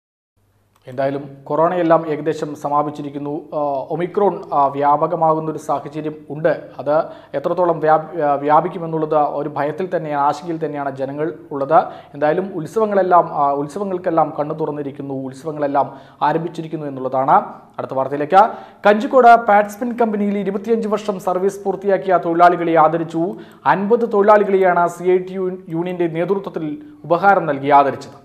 എന്തായാലും കൊറോണയെല്ലാം ഏകദേശം സമാപിച്ചിരിക്കുന്നു ആ, ഒമിക്രോൺ ആ, വ്യാപകമാകുന്ന ഒരു സാഹചര്യം ഉണ്ട് അത് എത്രത്തോളം വ്യാപ് ആ, വ്യാപിക്കുമെന്നുള്ളത് ഒരു ഭയത്തിൽ തന്നെയാണ് ആശങ്കയിൽ തന്നെയാണ് ജനങ്ങൾ ഉള്ളത് എന്തായാലും ഉത്സവങ്ങളെല്ലാം ആ, ഉത്സവങ്ങൾക്കെല്ലാം കണ്ണു തുറന്നിരിക്കുന്നു ഉത്സവങ്ങളെല്ലാം ആരംഭിച്ചിരിക്കുന്നു എന്നുള്ളതാണ് അടുത്ത വാർത്തയിലേക്ക് കഞ്ചിക്കോട് പാറ്റ്സ്പിൻ കമ്പനിയിൽ ഇരുപത്തിയഞ്ച് വർഷം സർവീസ് പൂർത്തിയാക്കിയ തൊഴിലാളികളെ ആദരിച്ചു അൻപത് തൊഴിലാളികളെയാണ് സി ഐ ടി യൂണിയന്റെ നേതൃത്വത്തിൽ ഉപഹാരം നൽകി ആദരിച്ചത്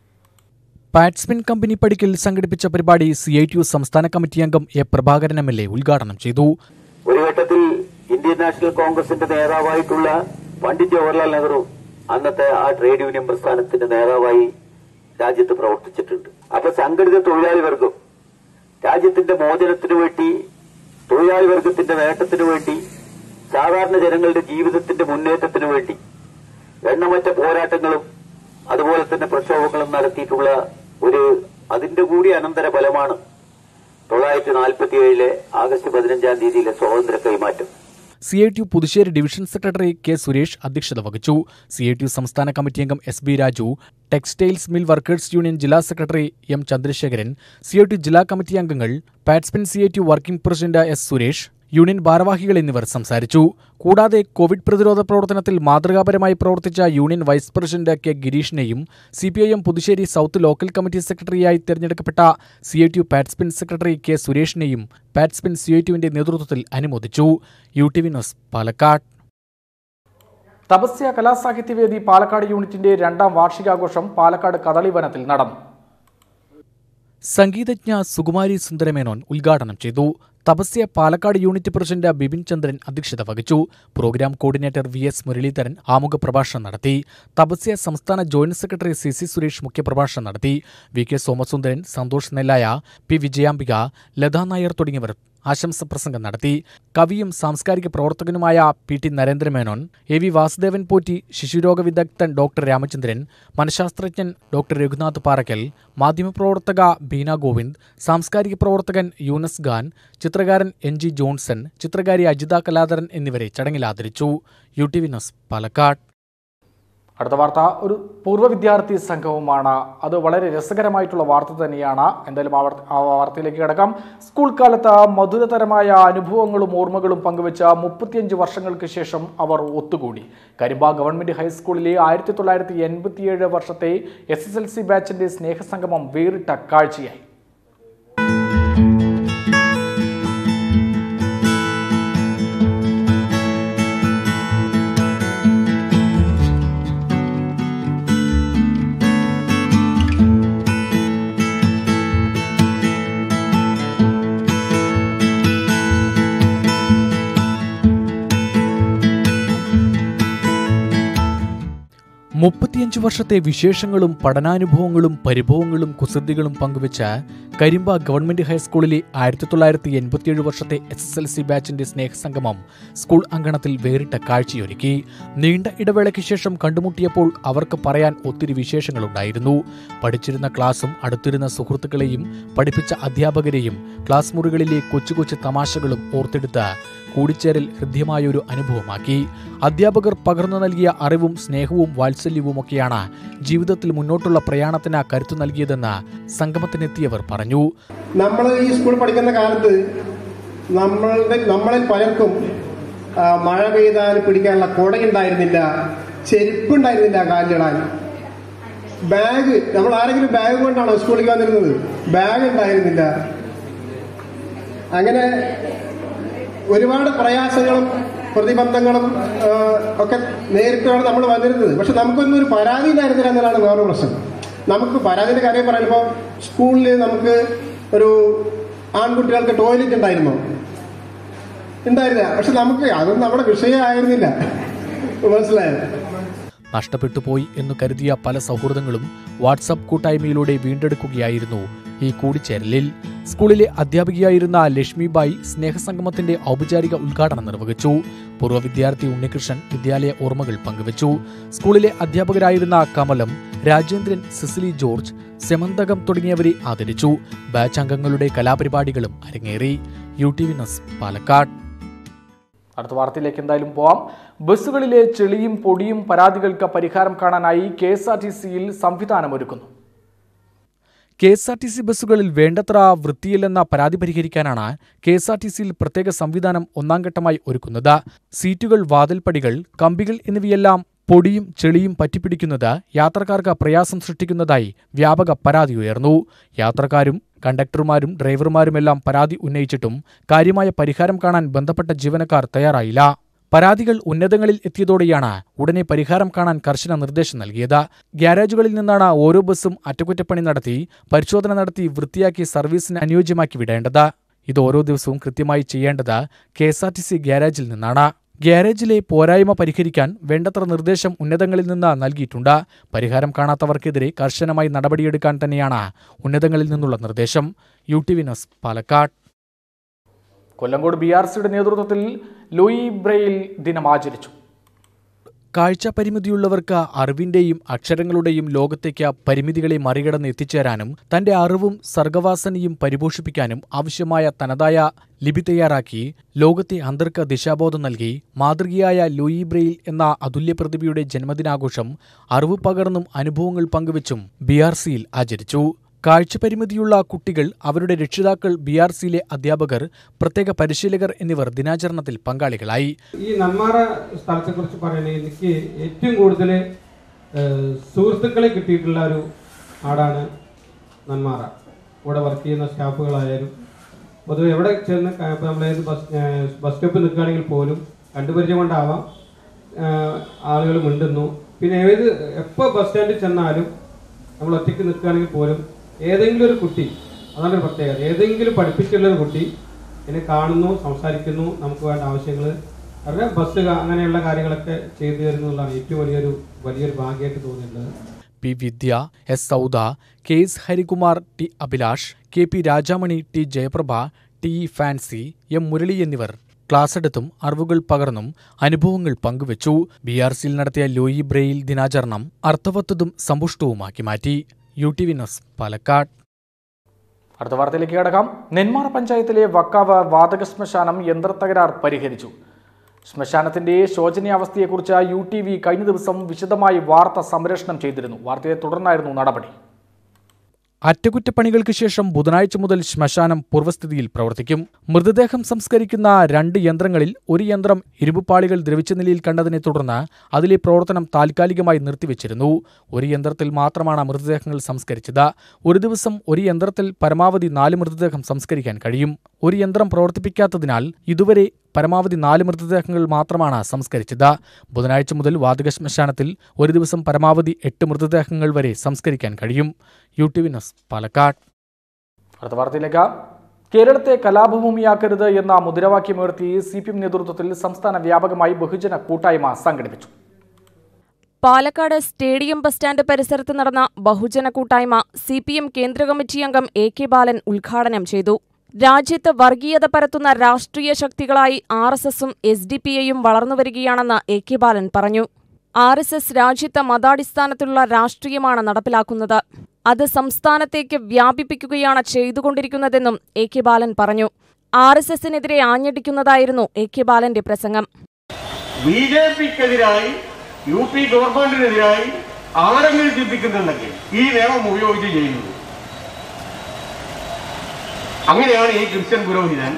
പാറ്റ്സ്പിൻ കമ്പനി പടിക്കൽ സംഘടിപ്പിച്ച പരിപാടി സി ഐ ടി യു സംസ്ഥാന കമ്മിറ്റി അംഗം A Prabhakaran M L A ഉദ്ഘാടനം ചെയ്തു ഒരു ഘട്ടത്തിൽ ഇന്ത്യൻ നാഷണൽ കോൺഗ്രസിന്റെ നേതാവായിട്ടുള്ള പണ്ഡിറ്റ് ജവഹർലാൽ നെഹ്റു അന്നത്തെ ആ ട്രേഡ് യൂണിയൻ പ്രസ്ഥാനത്തിന്റെ നേതാവായി രാജ്യത്ത് പ്രവർത്തിച്ചിട്ടുണ്ട് അപ്പൊ സംഘടിത തൊഴിലാളി വർഗം രാജ്യത്തിന്റെ മോചനത്തിനു വേണ്ടി തൊഴിലാളി വർഗത്തിന്റെ നേട്ടത്തിനു വേണ്ടി സാധാരണ ജനങ്ങളുടെ ജീവിതത്തിന്റെ മുന്നേറ്റത്തിനു വേണ്ടി എണ്ണമറ്റ പോരാട്ടങ്ങളും അതുപോലെ തന്നെ പ്രക്ഷോഭങ്ങളും നടത്തിയിട്ടുള്ള ഒരു അതിന്റെ കൂടി അനന്തര ഫലമാണ് തൊള്ളായിരത്തി നാൽപ്പത്തി ഏഴിലെ ആഗസ്റ്റ് പതിനഞ്ചാം തീയതിയിലെ സ്വാതന്ത്ര്യ കൈമാറ്റം C I T U Puthussery division secretary K Suresh അധ്യക്ഷത വഹിച്ചു സി ഐ ടി യു സംസ്ഥാന കമ്മിറ്റി അംഗം S B Raju textiles mill workers union ജില്ലാ secretary M Chandrasekharan C I T U ജില്ലാ കമ്മിറ്റി അംഗങ്ങൾ Patspin C I T U working president S Suresh union ഭാരവാഹികൾ എന്നിവർ സംസാരിച്ചു കൂടാതെ കോവിഡ് പ്രതിരോധ പ്രവർത്തനത്തിൽ മാതൃകാപരമായി പ്രവർത്തിച്ച യൂണിയൻ വൈസ് പ്രസിഡന്റ് കെ ഗിരീഷിനെയും C P I M Puthussery south local committee സെക്രട്ടറിയായി തെരഞ്ഞെടുക്കപ്പെട്ട C I T U Patspin secretary K സുരേഷിനെയും പാറ്റ്സ്പിൻ സി ഐ ടിയുവിന്റെ നേതൃത്വത്തിൽ അനുമോദിച്ചു U T V news Palakkad Thapasya Kalasahithyavedi Palakkad യൂണിറ്റിന്റെ രണ്ടാം വാർഷികാഘോഷം പാലക്കാട് കദളിവനത്തിൽ നടന്നു സംഗീതജ്ഞ സുകുമാരി സുന്ദരമേനോൻ ഉദ്ഘാടനം ചെയ്തു തപസ്യ പാലക്കാട് യൂണിറ്റ് പ്രസിഡന്റ് ബിപിൻ ചന്ദ്രൻ അധ്യക്ഷത വഹിച്ചു programme coordinator V S Muraleedharan ആമുഖ പ്രഭാഷണം നടത്തി തപസ്യ സംസ്ഥാന joint secretary C C Suresh മുഖ്യപ്രഭാഷണം നടത്തി V K Somasundaran Santhosh Nellaya P Vijayambika Latha Nair തുടങ്ങിയവർ ആശംസ പ്രസംഗം നടത്തി കവിയും സാംസ്കാരിക പ്രവർത്തകനുമായ P T Narendramenon A V Vasudevan Potti ശിശുരോഗ വിദഗ്ധൻ ഡോക്ടർ രാമചന്ദ്രൻ മനഃശാസ്ത്രജ്ഞൻ ഡോക്ടർ രഘുനാഥ് പാറക്കൽ മാധ്യമപ്രവർത്തക ബീന ഗോവിന്ദ് സാംസ്കാരിക പ്രവർത്തകൻ യൂനസ് ഖാൻ ചിത്രകാരൻ എൻ ജി ജോൺസൺ ചിത്രകാരി അജിത കലാധരൻ എന്നിവരെ ചടങ്ങിൽ ആദരിച്ചു U T V news Palakkad അടുത്ത വാർത്ത ഒരു പൂർവ്വ വിദ്യാർത്ഥി സംഘവുമാണ് അത് വളരെ രസകരമായിട്ടുള്ള വാർത്ത തന്നെയാണ് എന്തായാലും ആ വാർത്ത- ആ വാർത്തയിലേക്ക് കിടക്കാം സ്കൂൾ കാലത്ത് മധുരതരമായ അനുഭവങ്ങളും ഓർമ്മകളും പങ്കുവെച്ച മുപ്പത്തിയഞ്ച് വർഷങ്ങൾക്ക് ശേഷം അവർ ഒത്തുകൂടി കരിമ്പ ഗവൺമെന്റ് ഹൈസ്കൂളിലെ ആയിരത്തി തൊള്ളായിരത്തി എൺപത്തിയേഴ് വർഷത്തെ എസ് എസ് എൽ സി ബാച്ചിന്റെ സ്നേഹസംഗമം വേറിട്ട കാഴ്ചയായി മുപ്പത്തിയഞ്ച് വർഷത്തെ വിശേഷങ്ങളും പഠനാനുഭവങ്ങളും പരിഭവങ്ങളും കുസൃതികളും പങ്കുവെച്ച കരിമ്പ ഗവൺമെന്റ് ഹൈസ്കൂളിലെ ആയിരത്തി തൊള്ളായിരത്തി എൺപത്തിയേഴ് വർഷത്തെ എസ് എസ് എൽ സി ബാച്ചിന്റെ സ്നേഹസംഗമം സ്കൂൾ അങ്കണത്തിൽ വേറിട്ട കാഴ്ചയൊരുക്കി നീണ്ട ഇടവേളയ്ക്ക് ശേഷം കണ്ടുമുട്ടിയപ്പോൾ അവർക്ക് പറയാൻ ഒത്തിരി വിശേഷങ്ങളുണ്ടായിരുന്നു പഠിച്ചിരുന്ന ക്ലാസും അടുത്തിരുന്ന സുഹൃത്തുക്കളെയും പഠിപ്പിച്ച അധ്യാപകരെയും ക്ലാസ് മുറികളിലെ കൊച്ചു കൊച്ചു തമാശകളും ഓർത്തെടുത്ത് കൂടിച്ചേരൽ ഹൃദ്യമായൊരു അനുഭവമാക്കി അധ്യാപകർ പകർന്നു നൽകിയ അറിവും സ്നേഹവും വാത്സല്യവുമൊക്കെയാണ് ജീവിതത്തിൽ മുന്നോട്ടുള്ള പ്രയാണത്തിന് കരുത്തു നൽകിയതെന്ന് സംഗമത്തിനെത്തിയവർ പറഞ്ഞു നമ്മൾ ഈ സ്കൂളിൽ പഠിക്കുന്ന കാലത്ത് നമ്മളുടെ നമ്മളിൽ പലർക്കും ആ, മഴ പെയ്താൽ പിടിക്കാനുള്ള കുടയുണ്ടായിരുന്നില്ല ചെരുപ്പുണ്ടായിരുന്നില്ല കാലിലിടാൻ ബാഗ് നമ്മൾ ആരെങ്കിലും ബാഗ് കൊണ്ടാണോ സ്കൂളിലേക്ക് വന്നിരുന്നത് ബാഗ് ഉണ്ടായിരുന്നില്ല അങ്ങനെ ഒരുപാട് പ്രയാസങ്ങളും പ്രതിബന്ധങ്ങളും ആ, ഒക്കെ നേരിട്ടാണ് നമ്മൾ വന്നിരുന്നത് പക്ഷെ നമുക്കൊന്നും ഒരു പരാതി ഉണ്ടായിരുന്നില്ല എന്നതാണ് വേറൊരു പ്രശ്നം നമുക്ക് പരാതിയുടെ കാര്യം പറയുമ്പോൾ സ്കൂളിൽ നമുക്ക് ഒരു ആൺകുട്ടികൾക്ക് ടോയ്ലറ്റ് ഉണ്ടായിരുന്നോ ഉണ്ടായിരുന്നില്ല പക്ഷെ നമുക്ക് അതൊന്നും നമ്മുടെ വിഷയമായിരുന്നില്ല മനസ്സിലായോ നഷ്ടപ്പെട്ടു പോയി എന്നു കരുതിയ പല സൗഹൃദങ്ങളും വാട്സപ്പ് കൂട്ടായ്മയിലൂടെ വീണ്ടെടുക്കുകയായിരുന്നു ഈ കൂടിച്ചേരലിൽ സ്കൂളിലെ അധ്യാപികയായിരുന്ന ലക്ഷ്മിബായി സ്നേഹസംഗമത്തിന്റെ ഔപചാരിക ഉദ്ഘാടനം നിർവഹിച്ചു പൂർവ്വ വിദ്യാർത്ഥി ഉണ്ണികൃഷ്ണൻ വിദ്യാലയ ഓർമ്മകൾ പങ്കുവച്ചു സ്കൂളിലെ അധ്യാപകരായിരുന്ന കമലം രാജേന്ദ്രൻ സിസിലി ജോർജ് സെമന്തകം തുടങ്ങിയവരെ ആദരിച്ചു ബാച്ച് അംഗങ്ങളുടെ കലാപരിപാടികളും അരങ്ങേറി U T V news Palakkad അടുത്ത വാർത്തയിലേക്ക് എന്തായാലും പോവാം ബസ്സുകളിലെ ചെളിയും പൊടിയും പരാതികൾക്ക് പരിഹാരം കാണാനായി കെ എസ് ആർ ടി സിയിൽ സംവിധാനമൊരുക്കുന്നു K S R T C ബസ്സുകളിൽ വേണ്ടത്ര വൃത്തിയില്ലെന്ന പരാതി പരിഹരിക്കാനാണ് കെ എസ് ആർ ടി സിയിൽ പ്രത്യേക സംവിധാനം ഒന്നാം ഘട്ടമായി ഒരുക്കുന്നത് സീറ്റുകൾ വാതിൽപ്പടികൾ കമ്പികൾ എന്നിവയെല്ലാം പൊടിയും ചെളിയും പറ്റിപ്പിടിക്കുന്നത് യാത്രക്കാർക്ക് പ്രയാസം സൃഷ്ടിക്കുന്നതായി വ്യാപക പരാതി ഉയർന്നു യാത്രക്കാരും കണ്ടക്ടർമാരും ഡ്രൈവർമാരുമെല്ലാം പരാതി ഉന്നയിച്ചിട്ടും കാര്യമായ പരിഹാരം കാണാൻ ബന്ധപ്പെട്ട ജീവനക്കാർ തയ്യാറായില്ല പരാതികൾ ഉന്നതങ്ങളിൽ എത്തിയതോടെയാണ് ഉടനെ പരിഹാരം കാണാൻ കർശന നിർദ്ദേശം നൽകിയത് ഗ്യാരേജുകളിൽ നിന്നാണ് ഓരോ ബസ്സും അറ്റകുറ്റപ്പണി നടത്തി പരിശോധന നടത്തി വൃത്തിയാക്കി സർവീസിന് അനുയോജ്യമാക്കി വിടേണ്ടത് ഇത് ഓരോ ദിവസവും കൃത്യമായി ചെയ്യേണ്ടത് K S R T C ഗ്യാരേജിൽ നിന്നാണ് ഗ്യാരേജിലെ പോരായ്മ പരിഹരിക്കാൻ വേണ്ടത്ര നിർദ്ദേശം ഉന്നതങ്ങളിൽ നിന്ന് നൽകിയിട്ടുണ്ട് പരിഹാരം കാണാത്തവർക്കെതിരെ കർശനമായി നടപടിയെടുക്കാൻ തന്നെയാണ് ഉന്നതങ്ങളിൽ നിന്നുള്ള നിർദ്ദേശം U T V news Palakkad Kollengode B R സിയുടെ നേതൃത്വത്തിൽ ലൂയി ബ്രെയിൽ ദിനം ആചരിച്ചു കാഴ്ച പരിമിതിയുള്ളവർക്ക് അറിവിന്റെയും അക്ഷരങ്ങളുടെയും ലോകത്തേക്ക് പരിമിതികളെ മറികടന്ന് എത്തിച്ചേരാനും തന്റെ അറിവും സർഗവാസനയും പരിപോഷിപ്പിക്കാനും ആവശ്യമായ തനതായ ലിപി തയ്യാറാക്കി ലോകത്തെ അന്തർക്ക് ദിശാബോധം നൽകി മാതൃകയായ ലൂയി ബ്രെയിൽ എന്ന അതുല്യ പ്രതിഭയുടെ ജന്മദിനാഘോഷം അറിവ് പകർന്നും അനുഭവങ്ങൾ പങ്കുവച്ചും ബി ആർ സിയിൽ ആചരിച്ചു കാഴ്ചപരിമിതിയുള്ള കുട്ടികൾ അവരുടെ രക്ഷിതാക്കൾ ബി ആർ സിയിലെ അധ്യാപകർ പ്രത്യേക പരിശീലകർ എന്നിവർ ദിനാചരണത്തിൽ പങ്കാളികളായി ഈ നെന്മാറ സ്ഥലത്തെക്കുറിച്ച് പറയുന്നത് എനിക്ക് ഏറ്റവും കൂടുതൽ സുഹൃത്തുക്കളെ കിട്ടിയിട്ടുള്ള ഒരു നാടാണ് നെന്മാറ ഇവിടെ വർക്ക് ചെയ്യുന്ന സ്റ്റാഫുകളായാലും പൊതുവെ എവിടെ ചെന്ന് ഇപ്പോൾ നമ്മളേത് ബസ് ബസ് സ്റ്റോപ്പിൽ നിൽക്കുകയാണെങ്കിൽ പോലും കണ്ടുപരിചയം കൊണ്ടാവാം ആളുകൾ മിണ്ടുന്നു പിന്നെ ഏത് എപ്പോൾ ബസ് സ്റ്റാൻഡിൽ ചെന്നാലും നമ്മൾ ഒറ്റയ്ക്ക് നിൽക്കുകയാണെങ്കിൽ പോലും ഏതെങ്കിലും ഒരു കുട്ടി അതാണ് ഒരു പ്രത്യേകത ഏതെങ്കിലും പഠിപ്പിച്ചുള്ള ഒരു കുട്ടി എന്നെ കാണുന്നു സംസാരിക്കുന്നു നമുക്ക് വേണ്ട ആവശ്യങ്ങൾ അവരുടെ ബസ് ക- അങ്ങനെയുള്ള കാര്യങ്ങളൊക്കെ ചെയ്തു തരുന്നതാണ് ഏറ്റവും വലിയൊരു വലിയൊരു ഭാഗ്യമായിട്ട് തോന്നിയിട്ടുള്ളത് P Vidya S Sauda K S Harikumar T Abhilash K P Rajamani T Jayaprabha T E Fancy M Murali എന്നിവർ ക്ലാസ്സെടുത്തും അറിവുകൾ പകർന്നും അനുഭവങ്ങൾ പങ്കുവച്ചു ബി ആർ സിയിൽ നടത്തിയ ലൂയി ബ്രെയിൽ ദിനാചരണം അർത്ഥവത്തതും സമ്പുഷ്ടവുമാക്കി മാറ്റി U T V news Palakkad അടുത്ത വാർത്തയിലേക്ക് കടക്കാം നെന്മാറ പഞ്ചായത്തിലെ വക്കാവ് വാതക ശ്മശാനം യന്ത്രത്തകരാർ പരിഹരിച്ചു ശ്മശാനത്തിന്റെ ശോചനീയാവസ്ഥയെക്കുറിച്ച് യു ടി വി കഴിഞ്ഞ ദിവസം വിശദമായി വാർത്ത സംപ്രേഷണം ചെയ്തിരുന്നു വാർത്തയെ തുടർന്നായിരുന്നു നടപടി അറ്റകുറ്റപ്പണികൾക്ക് ശേഷം ബുധനാഴ്ച മുതൽ ശ്മശാനം പൂർവ്വസ്ഥിതിയിൽ പ്രവർത്തിക്കും മൃതദേഹം സംസ്കരിക്കുന്ന രണ്ട് യന്ത്രങ്ങളിൽ ഒരു യന്ത്രം ഇരുമ്പുപാളികൾ ദ്രവിച്ച നിലയിൽ കണ്ടതിനെ തുടർന്ന് അതിലെ പ്രവർത്തനം താൽക്കാലികമായി നിർത്തിവെച്ചിരുന്നു ഒരു യന്ത്രത്തിൽ മാത്രമാണ് മൃതദേഹങ്ങൾ സംസ്കരിച്ചത് ഒരു ദിവസം ഒരു യന്ത്രത്തിൽ പരമാവധി നാല് മൃതദേഹം സംസ്കരിക്കാൻ കഴിയും ഒരു യന്ത്രം പ്രവർത്തിപ്പിക്കാത്തതിനാൽ ഇതുവരെ പരമാവധി നാല് മൃതദേഹങ്ങൾ മാത്രമാണ് സംസ്കരിച്ചത് ബുധനാഴ്ച മുതൽ വാതക ശ്മശാനത്തിൽ ഒരു ദിവസം പരമാവധി എട്ട് മൃതദേഹങ്ങൾ വരെ സംസ്കരിക്കാൻ കഴിയും U T V news Palakkad അടുത്ത വാർത്തയിലേക്ക് കേരളത്തെ കലാപഭൂമിയാക്കരുത് എന്ന മുദ്രാവാക്യമുയർത്തി സി പി എം നേതൃത്വത്തിൽ സംസ്ഥാന വ്യാപകമായി ബഹുജന കൂട്ടായ്മ സംഘടിപ്പിച്ചു പാലക്കാട് സ്റ്റേഡിയം ബസ് സ്റ്റാൻഡ് പരിസരത്ത് നടന്ന ബഹുജന കൂട്ടായ്മ സി പി എം കേന്ദ്ര കമ്മിറ്റി അംഗം എ കെ ബാലൻ ഉദ്ഘാടനം ചെയ്തു രാജ്യത്ത് വർഗീയത പരത്തുന്ന രാഷ്ട്രീയ ശക്തികളായി ആർ എസ് എസും എസ് ഡി പി ഐയും വളർന്നുവരികയാണെന്ന് എ കെ ബാലൻ പറഞ്ഞു ആർ എസ് എസ് രാജ്യത്ത് മതാടിസ്ഥാനത്തിലുള്ള രാഷ്ട്രീയമാണ് നടപ്പിലാക്കുന്നത് അത് സംസ്ഥാനത്തേക്ക് വ്യാപിപ്പിക്കുകയാണ് ചെയ്തുകൊണ്ടിരിക്കുന്നതെന്നും എ കെ ബാലൻ പറഞ്ഞു ആർ എസ് എസിനെതിരെ ആഞ്ഞടിക്കുന്നതായിരുന്നു എ കെ ബാലന്റെ പ്രസംഗം ബി ജെ പിക്കെതിരായി യു പി ഗവൺമെന്റിനെതിരായി ആരെങ്കിലും ചിന്തിക്കുന്നുണ്ടെങ്കിൽ ഈ നിയമം ഉപയോഗിച്ച് ചെയ്യുന്നത് അങ്ങനെയാണ് ഈ ക്രിസ്ത്യൻ പുരോഹിതൻ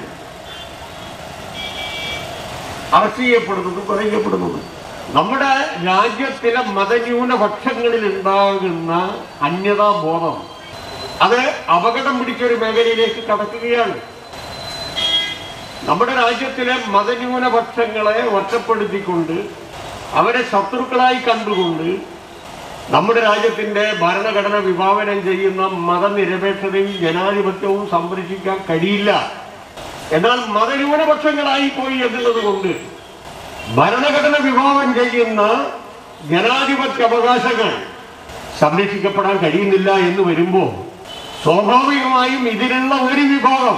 അറസ്റ്റ് ചെയ്യപ്പെടുന്നതും പറയപ്പെടുന്നതും നമ്മുടെ രാജ്യത്തിലെ മതന്യൂനപക്ഷങ്ങളിൽ ഉണ്ടാകുന്ന അന്യതാബോധം അത് അപകടം പിടിച്ചൊരു മേഖലയിലേക്ക് കടക്കുകയാണ് നമ്മുടെ രാജ്യത്തിലെ മതന്യൂനപക്ഷങ്ങളെ ഒറ്റപ്പെടുത്തിക്കൊണ്ട് അവരെ ശത്രുക്കളായി കണ്ടുകൊണ്ട് നമ്മുടെ രാജ്യത്തിന്റെ ഭരണഘടന വിഭാവനം ചെയ്യുന്ന മതനിരപേക്ഷതയും ജനാധിപത്യവും സംരക്ഷിക്കാൻ കഴിയില്ല എന്നാൽ മതന്യൂനപക്ഷങ്ങളായി പോയി എന്നുള്ളത് കൊണ്ട് ഭരണഘടന വിഭാവനം ചെയ്യുന്ന ജനാധിപത്യ അവകാശങ്ങൾ സംരക്ഷിക്കപ്പെടാൻ കഴിയുന്നില്ല എന്ന് വരുമ്പോൾ സ്വാഭാവികമായും ഇതിലുള്ള ഒരു വിഭാഗം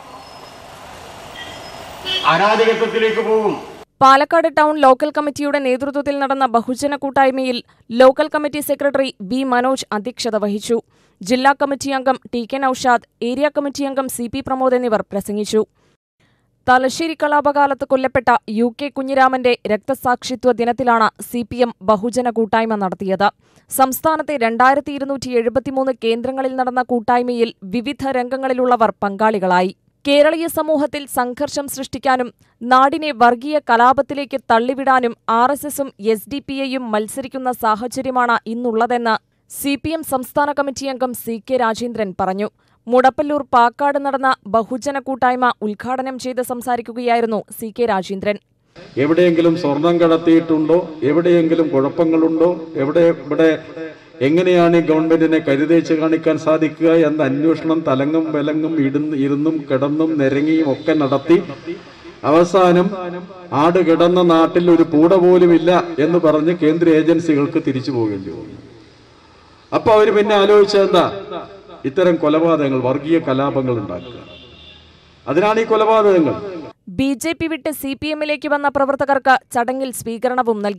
അരാജകത്വത്തിലേക്ക് പോകും പാലക്കാട് ടൗൺ ലോക്കൽ കമ്മിറ്റിയുടെ നേതൃത്വത്തിൽ നടന്ന ബഹുജന കൂട്ടായ്മയിൽ local committee secretary B Manoj അധ്യക്ഷത വഹിച്ചു ജില്ലാ കമ്മിറ്റി അംഗം T K Naushad area committee അംഗം സി പി പ്രമോദ് എന്നിവർ പ്രസംഗിച്ചു തലശ്ശേരി കലാപകാലത്ത് കൊല്ലപ്പെട്ട യു കെ കുഞ്ഞിരാമന്റെ രക്തസാക്ഷിത്വ ദിനത്തിലാണ് സി പി എം ബഹുജന കൂട്ടായ്മ നടത്തിയത് സംസ്ഥാനത്തെ രണ്ടായിരത്തി ഇരുന്നൂറ്റി എഴുപത്തിമൂന്ന് കേന്ദ്രങ്ങളിൽ നടന്ന കൂട്ടായ്മയിൽ വിവിധ രംഗങ്ങളിലുള്ളവർ പങ്കാളികളായി കേരളീയ സമൂഹത്തിൽ സംഘർഷം സൃഷ്ടിക്കാനും നാടിനെ വർഗീയ കലാപത്തിലേക്ക് തള്ളിവിടാനും ആർ എസ് എസും എസ് ഡി പി ഐയും മത്സരിക്കുന്ന സാഹചര്യമാണ് ഇന്നുള്ളതെന്ന് സി പി എം സംസ്ഥാന കമ്മിറ്റി അംഗം സി കെ രാജേന്ദ്രൻ പറഞ്ഞു മുടപ്പല്ലൂർ പാക്കാട് നടന്ന ബഹുജന കൂട്ടായ്മ ഉദ്ഘാടനം ചെയ്ത് സംസാരിക്കുകയായിരുന്നു സി കെ രാജേന്ദ്രൻ എവിടെയെങ്കിലും സ്വർണം കടത്തിയിട്ടുണ്ടോ എവിടെയെങ്കിലും കുഴപ്പങ്ങളുണ്ടോ എവിടെ ഇവിടെ എങ്ങനെയാണ് ഈ ഗവൺമെന്റിനെ കരുതേച്ച് കാണിക്കാൻ സാധിക്കുക എന്ന അന്വേഷണം തലങ്ങും വിലങ്ങും ഇടുന്ന് ഇരുന്നും കിടന്നും നിരങ്ങിയും ഒക്കെ നടത്തി അവസാനം ആട് കിടന്ന നാട്ടിൽ ഒരു പൂട പോലുമില്ല എന്ന് പറഞ്ഞ് കേന്ദ്ര ഏജൻസികൾക്ക് തിരിച്ചു പോകേണ്ടി വന്നു അപ്പൊ അവര് പിന്നെ ആലോചിച്ചത് എന്താ ഇത്തരം കൊലപാതകങ്ങൾ വർഗീയ കലാപങ്ങൾ ഉണ്ടാക്കുക അതിനാണ് ഈ കൊലപാതകങ്ങൾ ബി ജെ പി വിട്ട് സി പി എമ്മിലേക്ക് വന്ന പ്രവർത്തകർക്ക് ചടങ്ങിൽ സ്വീകരണവും നൽകി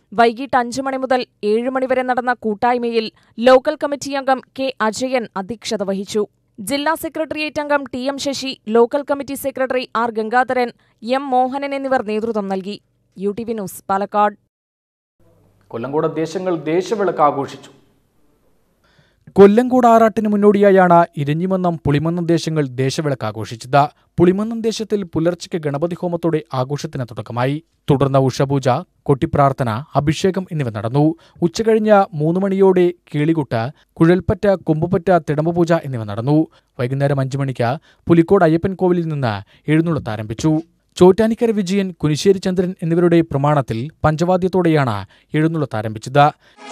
വൈകിട്ട് അഞ്ചു മണി മുതൽ ഏഴ് മണിവരെ നടന്ന കൂട്ടായ്മയിൽ ലോക്കൽ കമ്മിറ്റി അംഗം കെ അജയൻ അധ്യക്ഷത വഹിച്ചു ജില്ലാ സെക്രട്ടേറിയറ്റ് അംഗം T M Sasi local committee secretary R Gangadharan M Mohanan എന്നിവർ നേതൃത്വം നൽകി U T V news Palakkad Kollengode ദേശങ്ങൾ ദേശവിളക്ക് ആഘോഷിച്ചു കൊല്ലങ്കോട് ആറാട്ടിന് മുന്നോടിയായാണ് ഇരഞ്ഞിമന്നം പുളിമന്നം ദേശങ്ങൾ ദേശവിളക്ക് ആഘോഷിച്ചത് പുളിമന്നം ദേശത്തിൽ പുലർച്ചയ്ക്ക് ഗണപതി ഹോമത്തോടെ ആഘോഷത്തിന് തുടക്കമായി തുടർന്ന് ഉഷപൂജ കൊട്ടിപ്രാർത്ഥന അഭിഷേകം എന്നിവ നടന്നു ഉച്ചകഴിഞ്ഞ് മൂന്ന് മണിയോടെ കേളികുട്ട് കുഴൽപ്പറ്റ കൊമ്പുപറ്റ തിടമ്പപൂജ എന്നിവ നടന്നു വൈകുന്നേരം അഞ്ചു മണിക്ക് പുലിക്കോട് അയ്യപ്പൻ കോവിലിൽ നിന്ന് എഴുന്നള്ളത്ത് ആരംഭിച്ചു ചോറ്റാനിക്കര വിജയൻ കുനിശ്ശേരി ചന്ദ്രൻ എന്നിവരുടെ പ്രമാണത്തിൽ പഞ്ചവാദ്യത്തോടെയാണ് എഴുന്നള്ളത്ത് ആരംഭിച്ചത്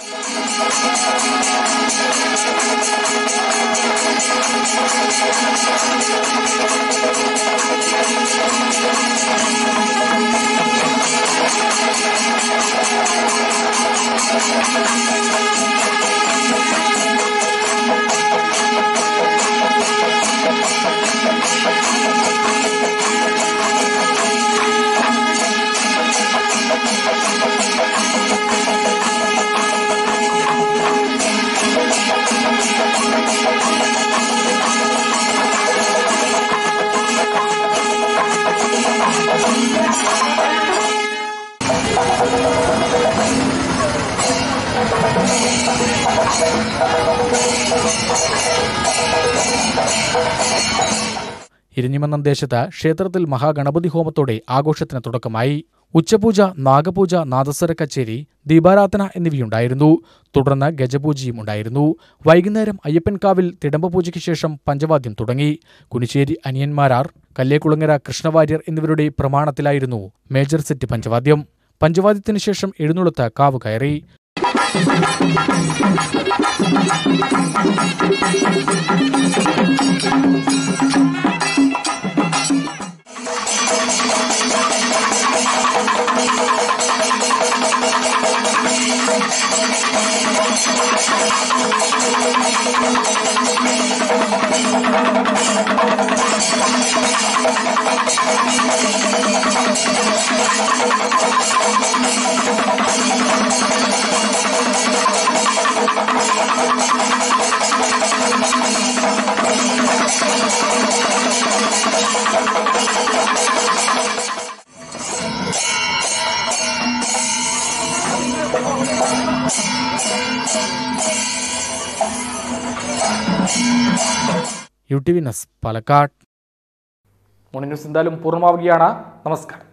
ഇരിഞ്ഞിമന്നം ദേശത്ത് ക്ഷേത്രത്തിൽ മഹാഗണപതി ഹോമത്തോടെ ആഘോഷത്തിന് തുടക്കമായി ഉച്ചപൂജ നാഗപൂജ നാദസ്വര കച്ചേരി ദീപാരാധന എന്നിവയുണ്ടായിരുന്നു തുടർന്ന് ഗജപൂജയും ഉണ്ടായിരുന്നു വൈകുന്നേരം അയ്യപ്പൻകാവിൽ തിടമ്പപൂജയ്ക്ക് ശേഷം പഞ്ചവാദ്യം തുടങ്ങി കുനിശ്ശേരി അനിയന്മാരാർ കല്ലേക്കുളങ്ങര കൃഷ്ണവാര്യർ എന്നിവരുടെ പ്രമാണത്തിലായിരുന്നു മേജർ സെറ്റ് പഞ്ചവാദ്യം പഞ്ചവാദ്യത്തിനു ശേഷം എഴുന്നള്ളത്ത് കാവ് കയറി U T V news Palakkad morning news എന്തായാലും പൂർണ്ണമാവുകയാണ് നമസ്കാരം